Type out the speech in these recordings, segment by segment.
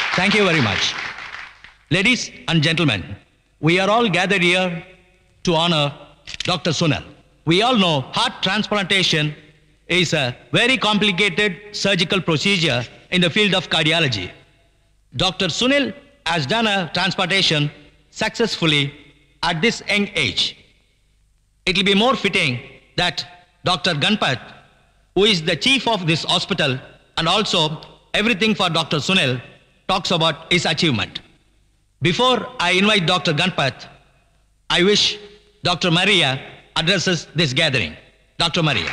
Thank you very much. Ladies and gentlemen, we are all gathered here to honor Dr. Sunal. We all know heart transplantation is a very complicated surgical procedure in the field of cardiology. Dr. Sunil has done a transplantation successfully at this young age. It will be more fitting that Dr. Ganpat, who is the chief of this hospital and also everything for Dr. Sunil, talks about his achievement. Before I invite Dr. Ganpat, I wish Dr. Maria addresses this gathering. Dr. Maria.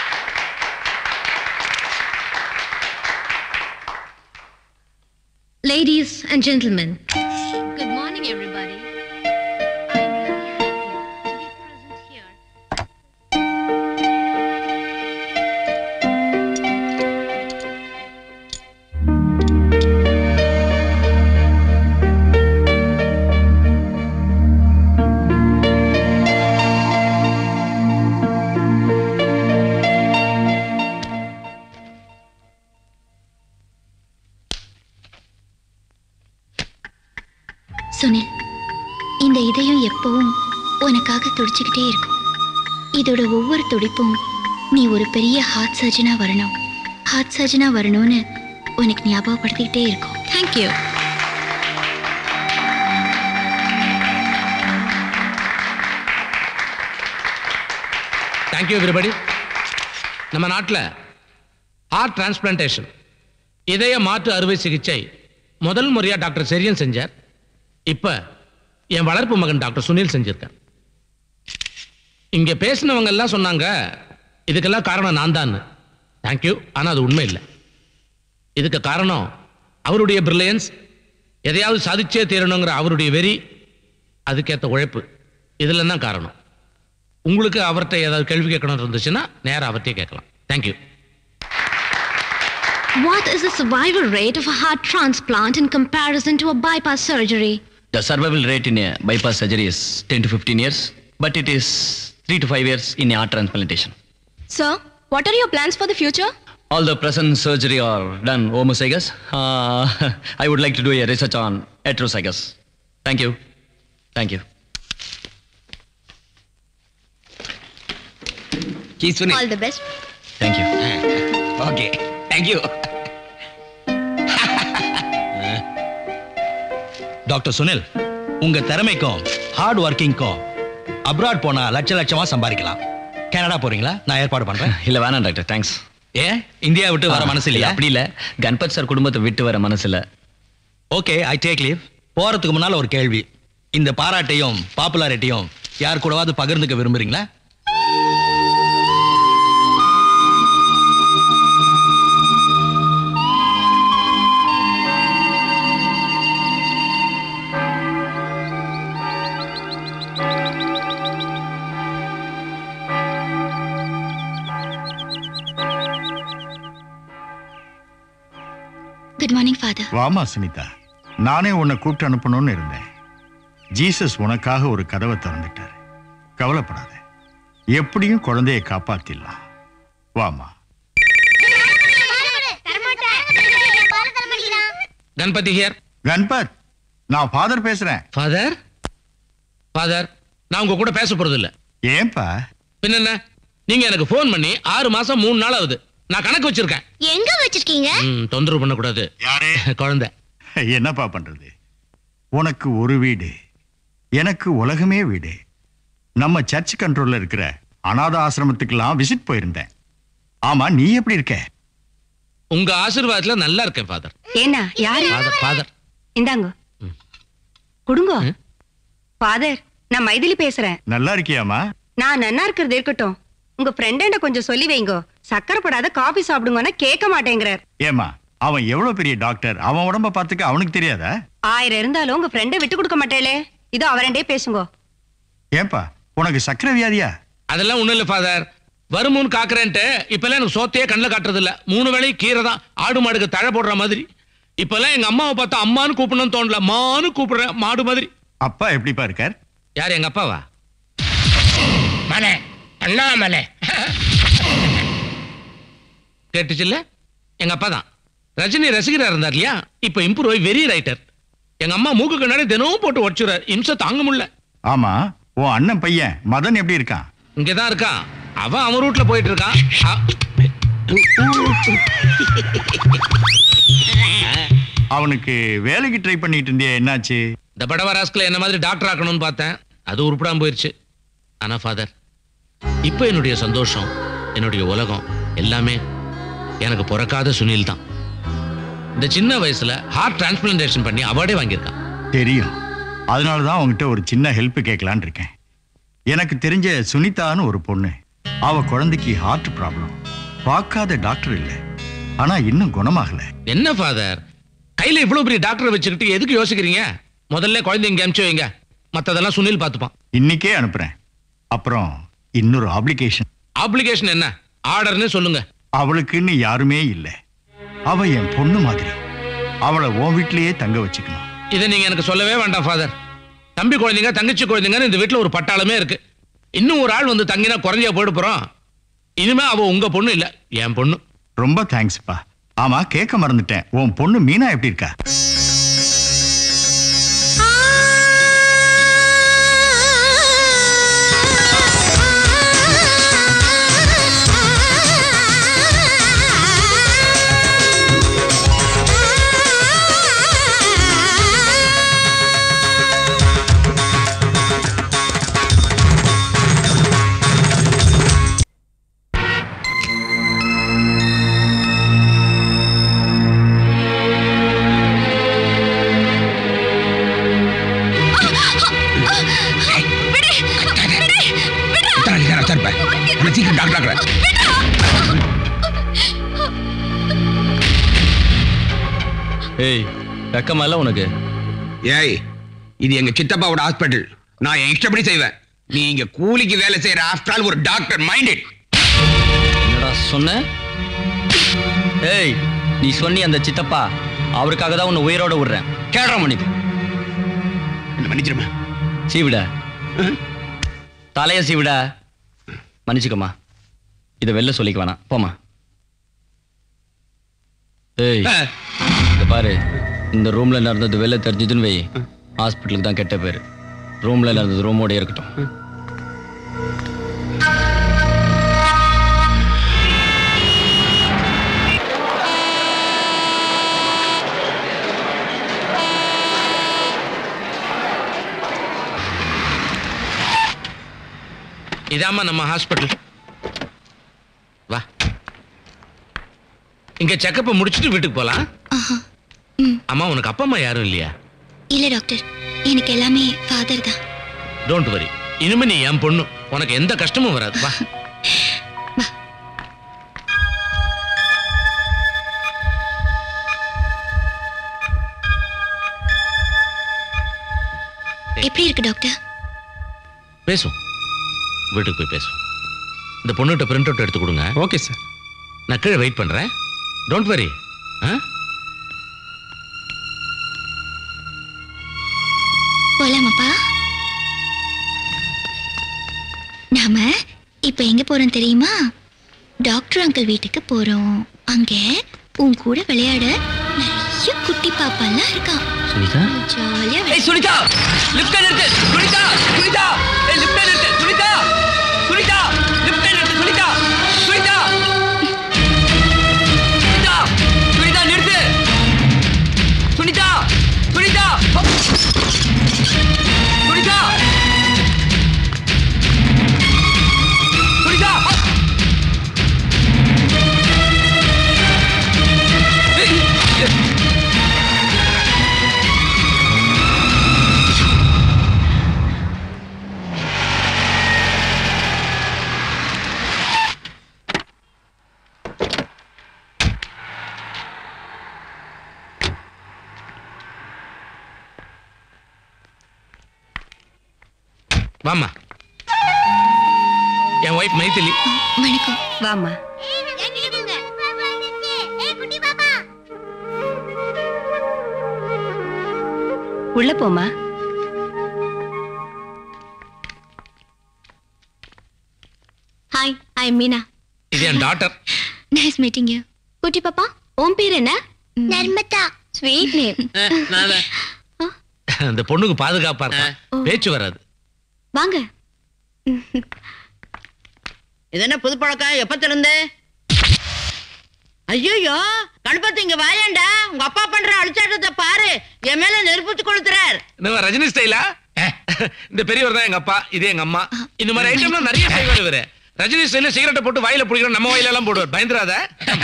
Ladies and gentlemen, good morning, everybody. I'm really happy to be present here. Sunil இந்த இதயம் எப்பவும் உனக்காக துடிச்சுக்கிட்டே இருக்கும் இதோட ஒவ்வொரு துடிப்பும் நீ ஒரு பெரிய ஹார்ட் சர்ஜனா வரணும் ஹார்ட் சர்ஜனா வரணும்னு உனக்கு ஞாபகப்படுத்திக்கிட்டே இருக்கும் Thank you. தேங்க்யூ எவ்ரிபடி நம்ம நாட்டில் ஹார்ட் டிரான்ஸ்பிளான்டேஷன் இதய மாற்று அறுவை சிகிச்சை முதல் முறையாக டாக்டர் செரியன் செஞ்சார் இப்போ என் வளர்ப்பு மகன் டாக்டர் சுனில் செஞ்சிருக்கார் இங்கே பேசினவங்க எல்லாம் சொன்னாங்க இதுக்கெல்லாம் காரணம் நான் தான் தேங்க்யூ ஆனால் அது உண்மை இல்லை இதுக்கு காரணம் அவருடைய பிரில்லியன்ஸ் எதையாவது சாதிச்சே தீரணுங்கிற அவருடைய வெறி அதுக்கேற்ற உழைப்பு இதில் தான் காரணம் உங்களுக்கு அவர்கிட்ட ஏதாவது கேள்வி கேட்கணும் இருந்துச்சுன்னா நேரா அவர்கிட்டயே கேட்கலாம் thank you What is the survival rate of a heart transplant in comparison to a bypass surgery? The survival rate in a bypass surgery is 10 to 15 years, but it is 3 to 5 years in a heart transplantation. Sir, what are your plans for the future? All the present surgery are done homozygous. Uh, I would like to do a research on heterozygous. Thank you. Thank you. Keeswani. All the best. Thank you. Okay. Thank you. Doctor Sunil உங்க திறமைக்கும் heart ஒர்க்கிங்க்கும் abroad போனா லட்ச லட்சமா சம்பாதிக்கலாம் Canada போறீங்களா நான் ஏற்பாடு பண்றேன் இல்ல வேணாம் டாக்டர் தேங்க்ஸ் ஏன் இந்தியா விட்டு வர மனசு இல்லையா அப்படி இல்ல கணபத் சார் குடும்பத்தை விட்டு வர மனசு இல்ல ஓகே ஐ டேக் லீவ் போறதுக்கு முன்னால ஒரு கேள்வி இந்த பாராட்டையும் பாப்புலாரிட்டியும் யார் கூடவாவது பகிர்ந்துக்க விரும்புறீங்களா குட் மார்னிங் ஃபாதர் வாமா சுனிதா நானே உன்னை கூப்பிட்டு அனுப்பணும்னு இருந்தேன் ஜீசஸ் உனக்காக ஒரு கதவை திறந்துட்டாரு கவலைப்படாத எப்படியும் குழந்தையை காப்பாத்திடலாம் வாமா கணபதி ஹியர் கணபத் நான் ஃபாதர் பேசுறேன் ஃபாதர் ஃபாதர் நான் உங்க கூட பேச போறது இல்ல ஏன்பா பின்ன என்ன நீங்க எனக்கு ஃபோன் பண்ணி ஆறு மாசம் மூணு நாள் ஆகுது நான் கணக்கு வச்சிருக்கேன் எங்க வச்சிருக்கீங்க ம், தொந்தரவு பண்ணக்கூடாது யாரே குழந்தை என்னப்பா பண்றது உனக்கு ஒரு வீடு எனக்கு உலகமே வீடு நம்ம சர்ச் கண்ட்ரோல்ல இருக்கிற அனாத ஆசிரமத்துக்கெல்லாம் விசிட் போயிருந்தேன் ஆமா நீ எப்படி இருக்க உங்க ஆசீர்வாதத்துல நல்லா இருக்கேன் ஃபாதர் ஏன்னா யாரு ஃபாதர் ஃபாதர் இந்தாங்க குடுங்கோ ஃபாதர் நான் மைதிலி பேசுறேன் நல்லா இருக்கியாமா நான் நன்னா இருக்கிறது இருக்கட்டும் உங்க ஃப்ரெண்ட கொஞ்சம் சொல்லி வைங்கோ சக்கரை படாத காபி சாப்பிடுங்கன்னா கேட்க மாட்டேங்கிறார் ஏமா அவன் எவ்வளவு பெரிய டாக்டர் அவன் உடம்ப பார்த்துக்க அவனுக்கு தெரியாதா ஆயிரம் இருந்தாலும் உங்க ஃப்ரெண்டை விட்டு கொடுக்க மாட்டேளே இதோ அவரண்டே பேசுங்கோ ஏன்பா உனக்கு சக்கரை வியாதியா அதெல்லாம் ஒண்ணும் இல்ல ஃபாதர் வருமுன்னு காக்குறேன்ட்டு இப்பெல்லாம் எனக்கு சோத்தையே கண்ணில் காட்டுறது இல்ல மூணு வேளையும் கீரை தான் ஆடு மாடுக்கு தழை போடுற மாதிரி இப்பெல்லாம் எங்க அம்மாவை பார்த்தா அம்மான்னு கூப்பிடணும்னு தோணல மான்னு கூப்பிடுறேன் மாடு மாதிரி அப்பா எப்படிப்பா இருக்கார் யார் எங்க அப்பாவா மலை அண்ணாமலை கேட்டுச்சுல்ல எங்க அப்பா தான் ரஜினி ரசிகரா இருந்தார் இல்லையா இப்ப இம்ப்ரூவ் ஆகி வெரி ரைட்டர் எங்க அம்மா மூக்கு கண்ணாடி தினமும் போட்டு உடச்சுறாரு இம்சை தாங்க முடியல ஆமா உன் அண்ணன் பையன் மதன் எப்படி இருக்கான் இங்கதான் இருக்கான் அவன் அவன் ரூட்ல போயிட்டு இருக்கான் அ- அவனுக்கு வேலைக்கு ட்ரை பண்ணிட்டு இருந்தியே என்னாச்சு இந்த படவ ராஸ்கல என்ன மாதிரி டாக்டர் ஆக்கணும்னு பார்த்தேன் அது உருப்படாம போயிருச்சு ஆனா ஃபாதர் இப்போ என்னுடைய சந்தோஷம் என்னுடைய உலகம் எல்லாமே எனக்கு பிறக்காத சுனில் தான் இந்த சின்ன வயசுல ஹார்ட் டிரான்ஸ்பிளான்டேஷன் பண்ணி அவார்டே வாங்கியிருக்கான் தெரியும் அதனால தான் உன்கிட்ட ஒரு சின்ன ஹெல்ப் கேட்கலான்னு இருக்கேன் எனக்கு தெரிஞ்ச சுனிதான்னு ஒரு பொண்ணு அவ குழந்தைக்கு ஹார்ட் ப்ராப்ளம் பார்க்காத டாக்டர் இல்லை ஆனா இன்னும் குணமாகல என்ன ஃபாதர் கையில இவ்வளவு பெரிய டாக்டரை வச்சுக்கிட்டு எதுக்கு யோசிக்கிறீங்க முதல்ல குழந்தைங்க அனுப்பிச்சு வைங்க மத்ததெல்லாம் சுனில் பார்த்துப்பான் இன்னைக்கே அனுப்புறேன் அப்புறம் இன்னொரு ஆப்ளிகேஷன் அப்ளிகேஷன் என்ன ஆர்டர்னு சொல்லுங்க அவளுக்குன்னு யாருமே இல்லை அவ என் பொண்ணு மாதிரி அவளை உன் வீட்டிலேயே தங்க வச்சுக்கணும் இதை நீங்க எனக்கு சொல்லவே வேண்டாம் ஃபாதர் தம்பி குழந்தைங்க தங்கச்சி குழந்தைங்கன்னு இந்த வீட்ல ஒரு பட்டாளமே இருக்கு இன்னும் ஒரு ஆள் வந்து தங்கினா குறைஞ்சா போயிட்டு போறோம் இனிமே அவ உங்க பொண்ணு இல்ல என் பொண்ணு ரொம்ப தேங்க்ஸ்ப்பா ஆமா கேட்க மறந்துட்டேன் உன் பொண்ணு மீனா எப்படி இருக்கா சீக்கிரம் டாக்டர் ஆக்குறேன் ஏய் வெக்கமா இல்ல உனக்கு ஏய் இது எங்க சித்தப்பாவோட ஹாஸ்பிட்டல் நான் என் இஷ்டப்படி செய்வேன் நீ இங்க கூலிக்கு வேலை செய்யற ஆஃப்டர் ஆல் ஒரு டாக்டர் மைண்டட் என்னடா சொன்ன ஏய் நீ சொன்னி அந்த சித்தப்பா அவருக்காக தான் உன்னை உயிரோட விடுறேன் கேடுற மன்னிப்பு என்ன மன்னிச்சிருமா சீவிட தலைய சீவிட மன்னிச்சுக்கம்மா இதை வெளில சொல்லிக்க வேணாம் போமா ஏய் இங்க பாரு இந்த ரூம்ல நடந்தது வெளில தெரிஞ்சதுன்னு வை ஹாஸ்பிட்டலுக்கு தான் கெட்ட பேரு ரூம்ல நடந்தது ரூமோட இருக்கட்டும் இதாம்மா நம்ம ஹாஸ்பிட்டல் வா இங்க செக்கப்பை முடிச்சுட்டு வீட்டுக்கு போலாம் ஆஹா ம் அம்மா உனக்கு அப்பா அம்மா யாரும் இல்லையா இல்லை டாக்டர் எனக்கு எல்லாமே ஃபாதர் தான் டோன்ட் வரி இனிமே நீ என் பொண்ணு உனக்கு எந்த கஷ்டமும் வராது வா எப்படி இருக்கு டாக்டர் பேசும் வீட்டுக்கு போய் பேசும் இந்த பொண்ணுகிட்ட பிரிண்ட் அவுட் எடுத்து கொடுங்க ஓகே சார் நான் கீழே வெயிட் பண்றேன் டோன்ட் வரி போலாமாப்பா நாம இப்ப எங்க போறோம் தெரியுமா டாக்டர் அங்கிள் வீட்டுக்கு போறோம் அங்க உன் கூட விளையாட நிறைய குட்டி பாப்பாலாம் இருக்கான் சுனிதா ஜாலியா ஏய் சுனிதா லிஃப்ட் நிறுத்து சுனிதா சுனிதா ஏய் லிஃப்ட் நிறுத்து சுனிதா சுனிதா லிஃப்ட் நிறுத்து சுனிதா சுனிதா சுனிதா சுனிதா நிறுத்து சுனிதா சுனிதா ஹப். சுனிதா சுனிதா ஹப். ஏய். வாம்மா என் ஒய்ஃப் மைத்திலி வணக்கம் வாம்மா உள்ள போமா ஹாய் ஐ மீனா இது என் டாட்டர் நைஸ் மீட்டிங் யூ குட்டி பாப்பா உன் பேர் என்ன நர்மதா ஸ்வீட் நேம் அந்த பொண்ணுக்கு பாதுகாப்பா இருக்கும் பேச்சு வராது வாங்க இது என்ன புது பழக்கம் எப்பத்துல இருந்து ஐயோ கணபதி இங்க வாயேண்டா உங்க அப்பா பண்ற அழிச்சாட்டத்தை பாரு என் மேல நெருப்புச்சு கொளுத்துறார் நம்ம ரஜினி ஸ்டைலா இந்த பெரியவர் தான் எங்க அப்பா இது எங்க அம்மா இந்த மாதிரி ஐட்டம்லாம் நிறைய செய்வார் இவரு ரஜினி ஸ்டைல சிகரெட்டை போட்டு வாயில பிடிக்கிற நம்ம வாயில எல்லாம் போடுவார் பயந்துராத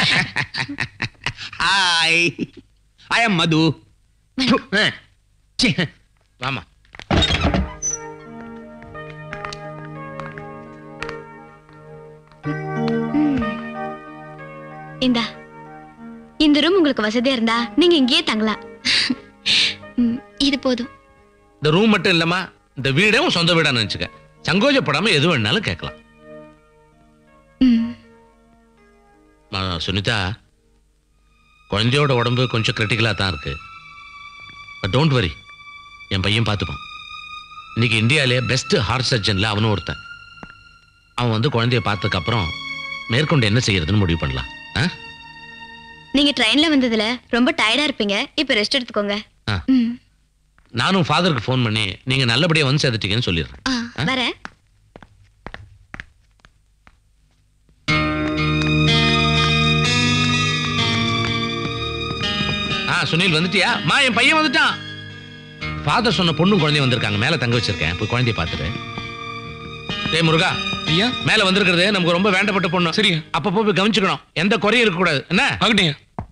ஹாய் ஐ எம் மது ச்சே. வாமா இந்தா இந்த ரூம் உங்களுக்கு வசதியா இருந்தா நீங்க இங்கேயே தங்கலாம் ம், இது போதும் இந்த ரூம் மட்டும் இல்லம்மா இந்த வீடே உன் சொந்த வீடா நினைச்சுக்க சங்கோஜப்படாம எது வேணாலும் கேட்கலாம் ம், ஆ, சுனிதா குழந்தையோட உடம்பு கொஞ்சம் கிரிட்டிக்கலா தான் இருக்கு பட் டோன்ட் வரி என் பையன் பார்த்துப்பான் இன்னைக்கு இந்தியாவிலே பெஸ்ட் ஹார்ட் சர்ஜன்ல அவனும் ஒருத்தன் அவன் வந்து குழந்தைய பார்த்ததுக்கு அப்புறம் மேற்கொண்டு என்ன செய்யறதுன்னு முடிவு பண்ணலாம் ஆ? நீங்க ட்ரெயின்ல வந்ததுல ரொம்ப டயர்டா இருப்பீங்க இப்ப ரெஸ்ட் எடுத்துக்கோங்க ஆ. ம், நானும் ஃபாதருக்கு ஃபோன் பண்ணி நீங்க நல்லபடியா வந்து சேர்த்துட்டீங்கன்னு சொல்லிடுறேன் ஆ, வரேன் ஆ சுனில் வந்துட்டியா மா என் பையன் வந்துட்டான் ஃபாதர் சொன்ன பொண்ணு குழந்தைய வந்திருக்காங்க மேல தங்க வச்சிருக்கேன் போய் குழந்தைய பார்த்துட்டு டேய் முருகா ஐயா மேல வந்திருக்கிறது நமக்கு ரொம்ப வேண்டப்பட்ட பொண்ணு சரிங்க. அப்பப்போ போய் கவனிச்சுக்கணும் எந்த குறையும் இருக்க கூடாது என்ன ஆகட்டுங்க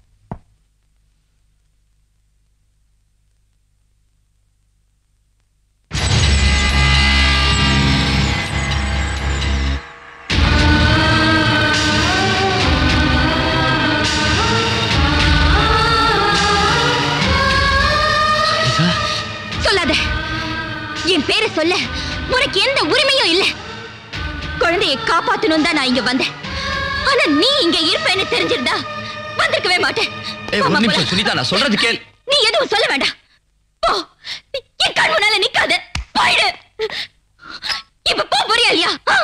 சொல்லாத என் பேரை சொல்ல உனக்கு எந்த உரிமையும் இல்ல குழந்தையை காப்பாத்தணும் தான் நான் இங்க வந்தேன் ஆனா நீ இங்க இருப்பேன்னு தெரிஞ்சிருந்தா வந்திருக்கவே மாட்டேன் ஏய் ஒரு ஆமா, நிமிஷம் போலாம். சுனிதா நான் சொல்றது கேள் நீ எதுவும் சொல்ல வேண்டாம் போ என் கண் முன்னால நிக்காத போயிடு இப்ப போ போறியா இல்லையா ஆ?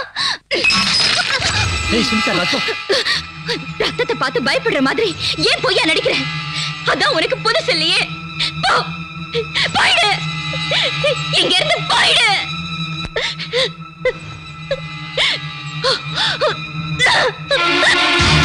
ஏய் சுனிதா ரத்தம் ரத்தத்தை பார்த்து பயப்படுற மாதிரி ஏன் பொய்யா நடிக்கிற அதான் உனக்கு புதுசு இல்லையே போ போயிடு இங்க இருந்து போயிடு Ah!